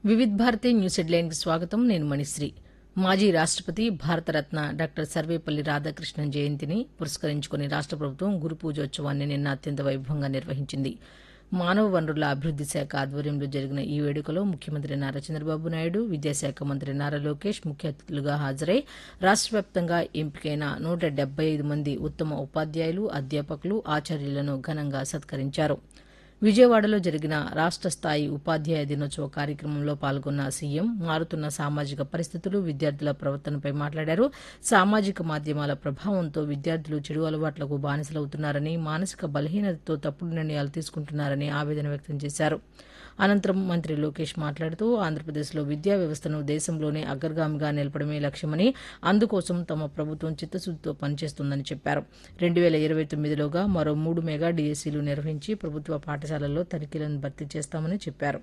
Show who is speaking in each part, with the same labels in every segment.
Speaker 1: Vividh Bharati news హెడ్లైన్కి స్వాగతం నేను మణిశ్రీ మాజీ రాష్టపతి భారతరత్న డాక్టర్ సర్వేపల్లి రాధాకృష్ణన్ జయంతిని పురస్కరించుకుని రాష్ట ప్రభుత్వం గురు పూజోత్సవాన్ని నిన్న అత్యంత వైభవంగా నిర్వహించింది మానవ వనరుల అభివృద్ది శాఖ ఆధ్వర్యంలో జరిగిన ఈ వేడుకలో ముఖ్యమంత్రి నారా చంద్రబాబు నాయుడు విద్యాశాఖ మంత్రి నారా లోకేష్ ముఖ్య అతిథులుగా హాజరై రాష్ట వ్యాప్తంగా ఎంపికైన నూట డెబ్బై ఐదు మంది ఉత్తమ ఉపాధ్యాయులు అధ్యాపకులు ఆచార్యులను ఘనంగా సత్కరించారు విజయవాడలో జరిగిన రాష్ట స్థాయి ఉపాధ్యాయ దినోత్సవ కార్యక్రమంలో పాల్గొన్న సీఎం మారుతున్న సామాజిక పరిస్థితులు విద్యార్థుల ప్రవర్తనపై మాట్లాడారు సామాజిక మాధ్యమాల ప్రభావంతో విద్యార్థులు చెడు అలవాట్లకు బానిసలవుతున్నారని మానసిక బలహీనతతో తప్పుడు నిర్ణయాలు తీసుకుంటున్నారని ఆవేదన వ్యక్తం చేశారు అనంతరం మంత్రి లోకేష్ మాట్లాడుతూ ఆంధ్రప్రదేశ్లో విద్యా వ్యవస్థను దేశంలోనే అగ్రగామిగా నిలపడమే లక్ష్యమని అందుకోసం తమ ప్రభుత్వం చిత్తశుద్దితో పనిచేస్తుందని చెప్పారు రెండు వేల ఇరవై తొమ్మిదిలోగా మరో మూడు మెగా డిఎస్సీలు నిర్వహించి ప్రభుత్వ పాఠశాలల్లో తనిఖీలను భర్తీ చేస్తామని చెప్పారు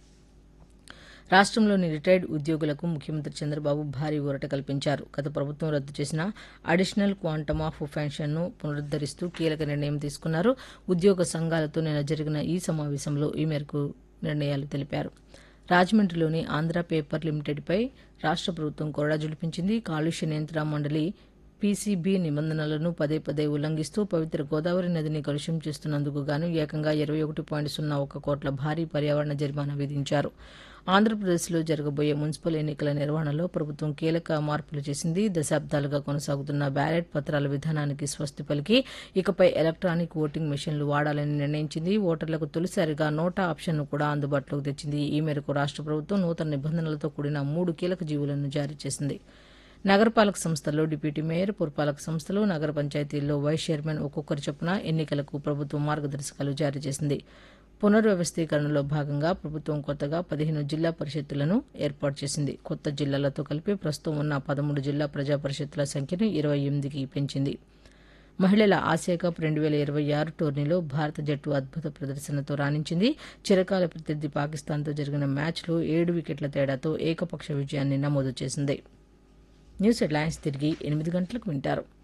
Speaker 1: రాష్ట్రంలోని రిటైర్డ్ ఉద్యోగులకు ముఖ్యమంత్రి చంద్రబాబు భారీ ఊరట కల్పించారు గత ప్రభుత్వం రద్దు చేసిన అడిషనల్ క్వాంటమ్ ఆఫ్ పెన్షన్ను పునరుద్దరిస్తూ కీలక నిర్ణయం తీసుకున్నారు ఉద్యోగ సంఘాలతో నిన్న జరిగిన ఈ సమావేశంలో ఈ మేరకు నిర్ణయాలు తెలిపారు రాజమండ్రిలోని ఆంధ్ర పేపర్ లిమిటెడ్పై రాష్ట్ర ప్రభుత్వం కొరడా జులిపించింది కాలుష్య నియంత్రణ మండలి పీసీబీ నిబంధనలను పదే పదే ఉల్లంఘిస్తూ పవిత్ర గోదావరి నదిని కలుషితం చేస్తున్నందుకు గాను ఏకంగా ఇరవై ఒకటి పాయింట్ సున్నా ఒక కోట్ల భారీ పర్యావరణ జరిమానా విధించారు ఆంధ్రప్రదేశ్లో జరగబోయే మున్సిపల్ ఎన్నికల నిర్వహణలో ప్రభుత్వం కీలక మార్పులు చేసింది దశాబ్దాలుగా కొనసాగుతున్న బ్యాలెట్ పత్రాల విధానానికి స్వస్తి పలికి ఇకపై ఎలక్ట్రానిక్ ఓటింగ్ మెషిన్లు వాడాలని నిర్ణయించింది ఓటర్లకు తొలిసారిగా నోటా ఆప్షన్ను కూడా అందుబాటులోకి తెచ్చింది ఈ మేరకు రాష్ట్ర ప్రభుత్వం నూతన నిబంధనలతో కూడిన మూడు కీలక జీవులను జారీ చేసింది నగరపాలక సంస్థల్లో డిప్యూటీ మేయర్ పురపాలక సంస్థలు నగర పంచాయతీల్లో వైస్ చైర్మన్ ఒక్కొక్కరి చొప్పున ఎన్నికలకు ప్రభుత్వం మార్గదర్శకాలు జారీ చేసింది పునర్వ్యవస్థీకరణలో భాగంగా ప్రభుత్వం కొత్తగా పదిహేను జిల్లా పరిషత్తులను ఏర్పాటు చేసింది కొత్త జిల్లాలతో కలిపి ప్రస్తుతం ఉన్న పదమూడు జిల్లా ప్రజా పరిషత్తుల సంఖ్యను ఇరవై ఎనిమిదికి పెంచింది మహిళల ఆసియా కప్ రెండు వేల ఇరవై ఆరు టోర్నీలో భారత జట్టు అద్భుత ప్రదర్శనతో రాణించింది చిరకాల ప్రత్యర్థి పాకిస్తాన్తో జరిగిన మ్యాచ్లో ఏడు వికెట్ల తేడాతో ఏకపక్ష విజయాన్ని నమోదు చేసింది న్యూస్ హెడ్లైన్స్ తిరిగి ఎనిమిది గంటలకు వింటారు